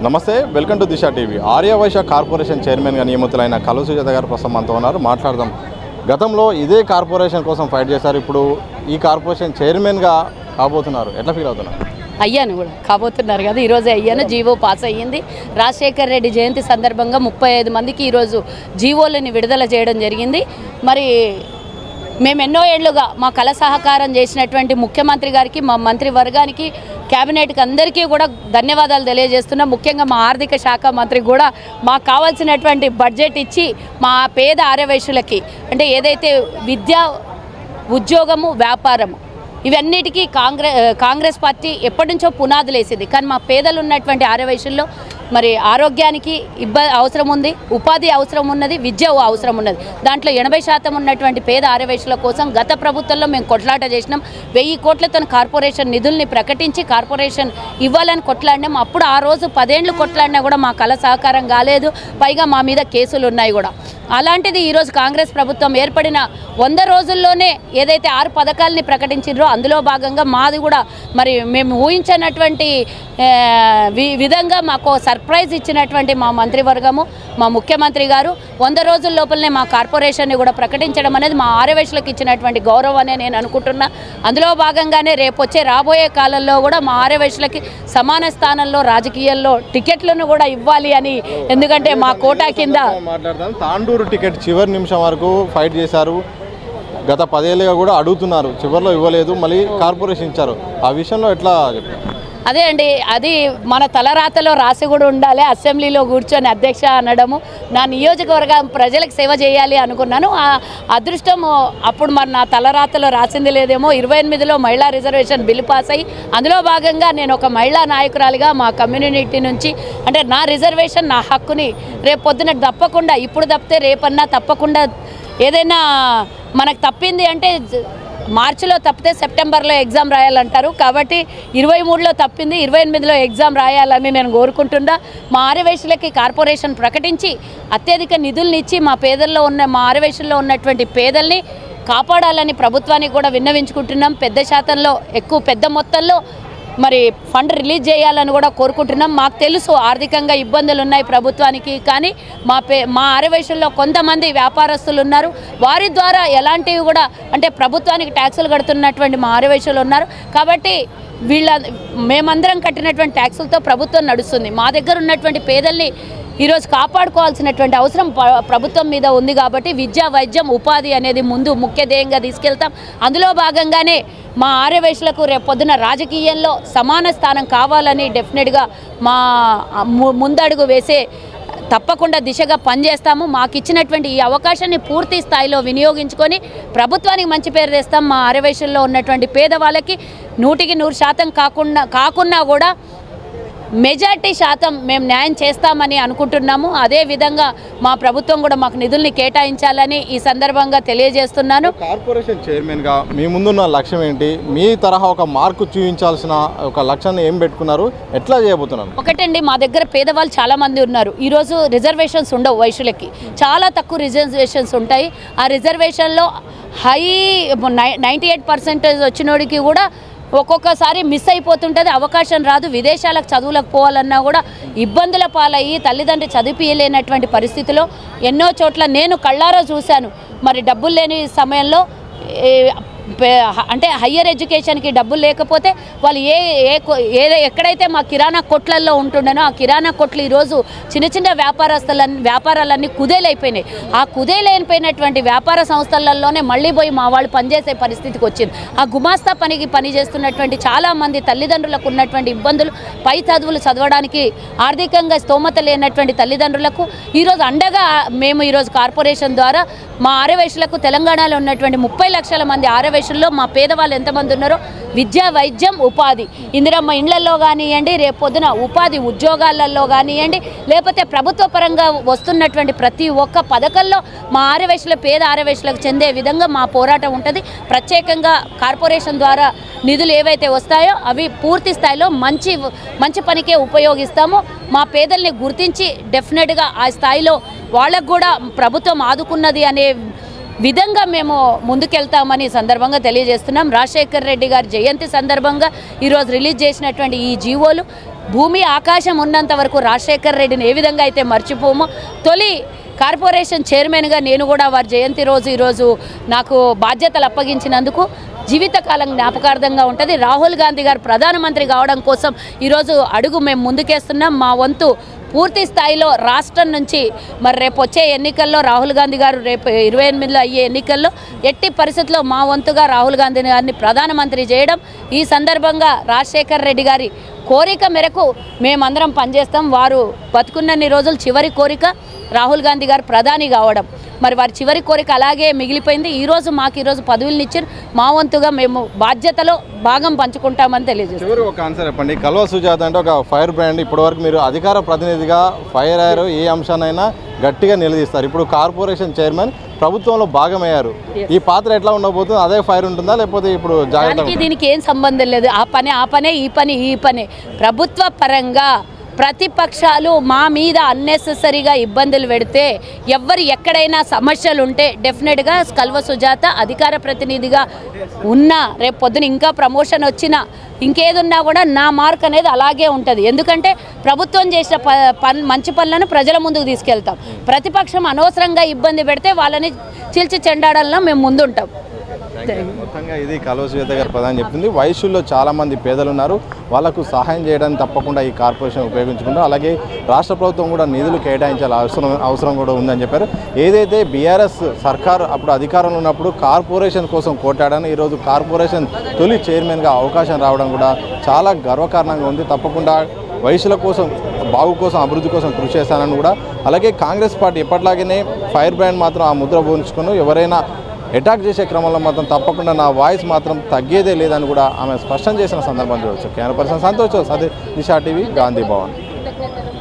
నమస్తే welcome to Disha TV Aryavaishya corporation చైర్మన్గా నియమితులైన కలు సుజాత గారు ప్రస్తుతం మనతో ఉన్నారు మాట్లాడదాం గతంలో ఇదే కార్పొరేషన్ కోసం ఫైట్ చేశారు ఇప్పుడు ఈ కార్పొరేషన్ చైర్మన్గా కాబోతున్నారు ఎట్లా ఫీల్ అవుతున్నారు అయ్యాను కూడా కాబోతున్నారు కదా ఈరోజు అయ్యాను జీవో పాస్ అయ్యింది రాజశేఖర్ రెడ్డి జయంతి సందర్భంగా ముప్పై ఐదు మందికి ఈరోజు జీవోలని విడుదల చేయడం జరిగింది మరి మేము ఎన్నో ఏళ్లుగా మా కళ సహకారం చేసినటువంటి ముఖ్యమంత్రి గారికి మా మంత్రి వర్గానికి క్యాబినెట్కి అందరికీ కూడా ధన్యవాదాలు తెలియజేస్తున్నాం ముఖ్యంగా మా ఆర్థిక శాఖ మంత్రి కూడా మాకు కావాల్సినటువంటి బడ్జెట్ ఇచ్చి మా పేద ఆర్యవైశ్యులకి అంటే ఏదైతే విద్య ఉద్యోగము వ్యాపారము ఇవన్నిటికీ కాంగ్రెస్ కాంగ్రెస్ పార్టీ ఎప్పటి నుంచో పునాదులు వేసింది కానీ మా పేదలు ఉన్నటువంటి ఆర్యవైశ్యుల్లో మరి ఆరోగ్యానికి ఇబ్బ అవసరం ఉంది ఉపాధి అవసరం ఉన్నది విద్య అవసరం ఉన్నది దాంట్లో ఎనభై శాతం ఉన్నటువంటి పేద ఆర్యవైశ్యుల కోసం గత ప్రభుత్వంలో మేము కొట్లాట చేసినాం వెయ్యి కోట్లతో కార్పొరేషన్ నిధుల్ని ప్రకటించి కార్పొరేషన్ ఇవ్వాలని కొట్లాడినాం అప్పుడు ఆ రోజు పదేండ్లు కొట్లాడినా కూడా మా కళ సహకారం కాలేదు పైగా మా మీద కేసులు ఉన్నాయి కూడా అలాంటిది ఈరోజు కాంగ్రెస్ ప్రభుత్వం ఏర్పడిన వంద రోజుల్లోనే ఏదైతే ఆరు పథకాలని ప్రకటించారో అందులో భాగంగా మాది కూడా మరి మేము ఊహించినటువంటి ఆ, వి- విధంగా మాకు సర్ప్రైజ్ ఇచ్చినటువంటి మా మంత్రివర్గము మా ముఖ్యమంత్రి గారు వంద రోజుల లోపలనే మా కార్పొరేషన్ని కూడా ప్రకటించడం అనేది మా ఆర్యవైశ్యులకు ఇచ్చినటువంటి గౌరవం అనే నేను అనుకుంటున్నా అందులో భాగంగానే రేపు వచ్చే రాబోయే కాలంలో కూడా మా ఆర్యవైశ్యులకి సమాన స్థానంలో రాజకీయాల్లో టికెట్లను కూడా ఇవ్వాలి అని ఎందుకంటే మా కోటా కింద మాట్లాడదాం తాండూరు టికెట్ చివరి నిమిషం వరకు ఫైట్ చేశారు గత పదేళ్ళుగా కూడా అడుగుతున్నారు చివరిలో ఇవ్వలేదు మళ్ళీ కార్పొరేషన్ ఇచ్చారు ఆ విషయంలో ఎట్లా చెప్తారు అదే అండి అది మన తలరాతలో రాసి కూడా ఉండాలి అసెంబ్లీలో కూర్చొని అధ్యక్ష అనడము నా నియోజకవర్గం ప్రజలకు సేవ చేయాలి అనుకున్నాను ఆ అదృష్టం అప్పుడు మరి నా తలరాతలో రాసింది లేదేమో ఇరవై ఎనిమిదిలో మహిళా రిజర్వేషన్ బిల్లు పాస్ అయ్యి అందులో భాగంగా నేను ఒక మహిళా నాయకురాలిగా మా కమ్యూనిటీ నుంచి అంటే నా రిజర్వేషన్ నా హక్కుని రేపు పొద్దున తప్పకుండా ఇప్పుడు తప్పితే రేపన్నా తప్పకుండా ఏదైనా మనకు తప్పింది అంటే జ- మార్చిలో తప్పితే సెప్టెంబర్లో ఎగ్జామ్ రాయాలంటారు కాబట్టి ఇరవై మూడులో తప్పింది ఇరవై ఎనిమిదిలో ఎగ్జామ్ రాయాలని నేను కోరుకుంటున్నా మా ఆర్యవైశ్యులకి కార్పొరేషన్ ప్రకటించి అత్యధిక నిధుల్ని ఇచ్చి మా పేదల్లో ఉన్న మా ఆర్యవైశ్యుల్లో ఉన్నటువంటి పేదల్ని కాపాడాలని ప్రభుత్వానికి కూడా విన్నవించుకుంటున్నాం పెద్ద శాతంలో ఎక్కువ పెద్ద మొత్తంలో మరి ఫండ్ రిలీజ్ చేయాలని కూడా కోరుకుంటున్నాం మాకు తెలుసు ఆర్థికంగా ఇబ్బందులు ఉన్నాయి ప్రభుత్వానికి కానీ మా పే మా ఆరవేశంలో కొంతమంది వ్యాపారస్తులు ఉన్నారు వారి ద్వారా ఎలాంటివి కూడా అంటే ప్రభుత్వానికి ట్యాక్సులు కడుతున్నటువంటి మా ఆరవేశంలో ఉన్నారు కాబట్టి వీళ్ళ మేమందరం కట్టినటువంటి ట్యాక్సులతో ప్రభుత్వం నడుస్తుంది మా దగ్గర ఉన్నటువంటి పేదల్ని ఈరోజు కాపాడుకోవాల్సినటువంటి అవసరం ప- ప్రభుత్వం మీద ఉంది కాబట్టి విద్య వైద్యం ఉపాధి అనేది ముందు ముఖ్య ధ్యేయంగా తీసుకెళ్తాం అందులో భాగంగానే మా ఆర్యవైశ్యులకు రేపు పొద్దున రాజకీయంలో సమాన స్థానం కావాలని డెఫినెట్గా మా ము- ముందడుగు వేసే తప్పకుండా దిశగా పనిచేస్తాము మాకు ఇచ్చినటువంటి ఈ అవకాశాన్ని పూర్తి స్థాయిలో వినియోగించుకొని ప్రభుత్వానికి మంచి పేరు తెస్తాం మా ఆర్యవైశ్యుల్లో ఉన్నటువంటి పేదవాళ్ళకి నూటికి నూరు శాతం కాకుండా కాకున్నా కూడా మెజార్టీ శాతం మేము న్యాయం చేస్తామని అనుకుంటున్నాము అదే విధంగా మా ప్రభుత్వం కూడా మాకు నిధుల్ని కేటాయించాలని ఈ సందర్భంగా తెలియజేస్తున్నాను కార్పొరేషన్ చైర్మన్గా మీ ముందున్న లక్ష్యం ఏంటి మీ తరహా ఒక మార్కు చూపించాల్సిన ఒక లక్ష్యాన్ని ఏం పెట్టుకున్నారు ఎట్లా చేయబోతున్నారు ఒకటండి మా దగ్గర పేదవాళ్ళు చాలా మంది ఉన్నారు ఈరోజు రిజర్వేషన్స్ ఉండవు వైశ్యులకి చాలా తక్కువ రిజర్వేషన్స్ ఉంటాయి ఆ రిజర్వేషన్లో హై నైంటీ ఎయిట్ పర్సెంటేజ్ వచ్చినోడికి కూడా ఒక్కొక్కసారి మిస్ అయిపోతుంటుంది అవకాశం రాదు విదేశాలకు చదువులకు పోవాలన్నా కూడా ఇబ్బందుల పాలయ్యి తల్లిదండ్రి చదివియలేనటువంటి పరిస్థితిలో ఎన్నో చోట్ల నేను కళ్ళారా చూశాను మరి డబ్బులు లేని సమయంలో ఏ, పే- అంటే హయ్యర్ ఎడ్యుకేషన్కి డబ్బులు లేకపోతే వాళ్ళు ఏ ఏ కొ- ఏ ఎక్కడైతే మా కిరాణా కొట్లల్లో ఉంటుండనో ఆ కిరాణా కొట్లు ఈరోజు చిన్న చిన్న వ్యాపారస్తులన్నీ వ్యాపారాలన్నీ కుదేలైపోయినాయి ఆ కుదేలైపోయినటువంటి వ్యాపార సంస్థలలోనే మళ్ళీ పోయి మా వాళ్ళు పనిచేసే పరిస్థితికి వచ్చింది ఆ గుమాస్తా పనికి పనిచేస్తున్నటువంటి చాలామంది తల్లిదండ్రులకు ఉన్నటువంటి ఇబ్బందులు పై చదువులు చదవడానికి ఆర్థికంగా స్తోమత లేనటువంటి తల్లిదండ్రులకు ఈరోజు అండగా మేము ఈరోజు కార్పొరేషన్ ద్వారా మా ఆరవేశులకు తెలంగాణలో ఉన్నటువంటి ముప్పై లక్షల మంది ఆరవేశుల్లో మా పేదవాళ్ళు ఎంతమంది ఉన్నారో విద్య వైద్యం ఉపాధి ఇందిరమ్మ ఇండ్లలో కానివ్వండి రేపు పొద్దున ఉపాధి ఉద్యోగాలలో కానివ్వండి లేకపోతే ప్రభుత్వ పరంగా వస్తున్నటువంటి ప్రతి ఒక్క పథకంలో మా ఆరవేశుల పేద ఆరవేశులకు చెందే విధంగా మా పోరాటం ఉంటుంది ప్రత్యేకంగా కార్పొరేషన్ ద్వారా నిధులు ఏవైతే వస్తాయో అవి పూర్తి స్థాయిలో మంచి మంచి పనికే ఉపయోగిస్తాము మా పేదల్ని గుర్తించి డెఫినెట్గా ఆ స్థాయిలో వాళ్ళకు కూడా ప్రభుత్వం ఆదుకున్నది అనే విధంగా మేము ముందుకెళ్తామని ఈ సందర్భంగా తెలియజేస్తున్నాం రాజశేఖర్ రెడ్డి గారి జయంతి సందర్భంగా ఈరోజు రిలీజ్ చేసినటువంటి ఈ జీవోలు భూమి ఆకాశం ఉన్నంత వరకు రాజశేఖర్ రెడ్డిని ఏ విధంగా అయితే మర్చిపోమో తొలి కార్పొరేషన్ చైర్మన్గా నేను కూడా వారి జయంతి రోజు ఈరోజు నాకు బాధ్యతలు అప్పగించినందుకు జీవితకాలం జ్ఞాపకార్థంగా ఉంటుంది రాహుల్ గాంధీ గారు ప్రధానమంత్రి కావడం కోసం ఈరోజు అడుగు మేము ముందుకేస్తున్నాం మా వంతు పూర్తి స్థాయిలో రాష్ట్రం నుంచి మరి రేపు వచ్చే ఎన్నికల్లో రాహుల్ గాంధీ గారు రేపు ఇరవై ఎనిమిదిలో అయ్యే ఎన్నికల్లో ఎట్టి పరిస్థితుల్లో మా వంతుగా రాహుల్ గాంధీ గారిని ప్రధానమంత్రి చేయడం ఈ సందర్భంగా రాజశేఖర్ రెడ్డి గారి కోరిక మేరకు మేమందరం పనిచేస్తాం వారు బతుకున్నన్ని రోజులు చివరి కోరిక రాహుల్ గాంధీ గారు ప్రధాని కావడం మరి వారి చివరి కోరిక అలాగే మిగిలిపోయింది ఈరోజు మాకు ఈరోజు పదవులను ఇచ్చారు మా వంతుగా మేము బాధ్యతలో భాగం పంచుకుంటామని తెలియజేస్తాం చివరి ఒక ఆన్సర్ చెప్పండి కల్వ సుజాత అంటే ఒక ఫైర్ బ్రాండ్ ఇప్పటివరకు మీరు అధికార ప్రతినిధిగా ఫైర్ అయ్యారు ఏ అంశానైనా గట్టిగా నిలదీస్తారు ఇప్పుడు కార్పొరేషన్ చైర్మన్ ప్రభుత్వంలో భాగమయ్యారు ఈ పాత్ర ఎట్లా ఉండబోతుంది అదే ఫైర్ ఉంటుందా లేకపోతే ఇప్పుడు జాగ్రత్త దానికి దీనికి ఏం సంబంధం లేదు ఆ పని ఆ పనే ఈ పని ఈ పనే ప్రభుత్వ పరంగా ప్రతిపక్షాలు మా మీద అన్నెసెసరీగా ఇబ్బందులు పెడితే ఎవ్వరు ఎక్కడైనా సమస్యలు ఉంటే డెఫినెట్గా కల్వ సుజాత అధికార ప్రతినిధిగా ఉన్నా రేపు పొద్దున ఇంకా ప్రమోషన్ వచ్చినా ఇంకేదున్నా కూడా నా మార్క్ అనేది అలాగే ఉంటుంది ఎందుకంటే ప్రభుత్వం చేసిన ప పన్ మంచి పనులను ప్రజల ముందుకు తీసుకెళ్తాం ప్రతిపక్షం అనవసరంగా ఇబ్బంది పెడితే వాళ్ళని చీల్చి చెండాడంలో మేము ముందుంటాం మొత్తంగా ఇది కల్వ సుజాత గారు ప్రధాని చెప్తుంది వయసుల్లో చాలా మంది పేదలు ఉన్నారు వాళ్ళకు సహాయం చేయడానికి తప్పకుండా ఈ కార్పొరేషన్ ఉపయోగించుకుంటారు అలాగే రాష్ట్ర ప్రభుత్వం కూడా నిధులు కేటాయించాలి అవసరం అవసరం కూడా ఉందని చెప్పారు ఏదైతే బీఆర్ఎస్ సర్కార్ అప్పుడు అధికారంలో ఉన్నప్పుడు కార్పొరేషన్ కోసం కోటాడని ఈరోజు కార్పొరేషన్ తొలి చైర్మన్గా అవకాశం రావడం కూడా చాలా గర్వకారణంగా ఉంది తప్పకుండా వయసుల కోసం బాగు కోసం అభివృద్ధి కోసం కృషి చేస్తానని కూడా అలాగే కాంగ్రెస్ పార్టీ ఎప్పటిలాగానే ఫైర్ బ్రాండ్ మాత్రం ఆ ముద్ర పోల్చుకుని ఎవరైనా అటాక్ చేసే క్రమంలో మాత్రం తప్పకుండా నా వాయిస్ మాత్రం తగ్గేదే లేదని కూడా ఆమె స్పష్టం చేసిన సందర్భం చూడవచ్చు కెమెరా పర్సన్ సంతోష్ సతీ దిశా టీవీ గాంధీ భవన్